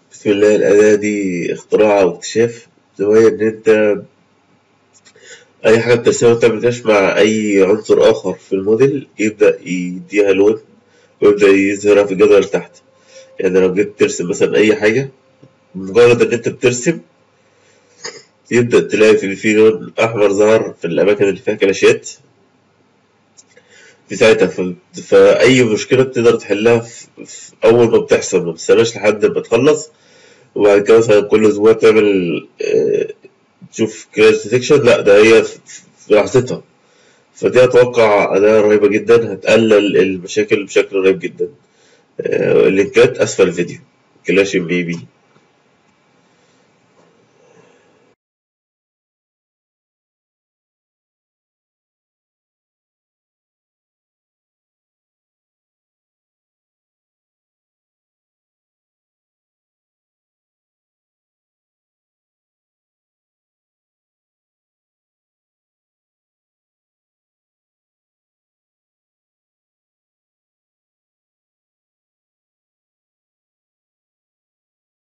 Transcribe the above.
بسم الله الأداة دي اختراع أو اكتشاف وهي إن أنت أي حاجة بترسمها بتعملهاش مع أي عنصر آخر في الموديل يبدأ يديها لون ويبدأ يظهرها في الجدول تحت يعني لو جيت ترسم مثلا أي حاجة مجرد إن أنت بترسم يبدأ تلاقي في في لون أحمر ظهر في الأماكن اللي فيها كلاشات في ساعتها ف- فأي مشكلة بتقدر تحلها في في أول ما بتحصل ما بتستناش لحد ما تخلص وبعد كده مثلا كل أسبوع تعمل آه، تشوف كلاش ديتكشن لا ده هي في في لحظتها فدي أتوقع أداة رهيبة جدا هتقلل المشاكل بشكل رهيب جدا آه، اللينكات أسفل الفيديو كلاش ام بي بي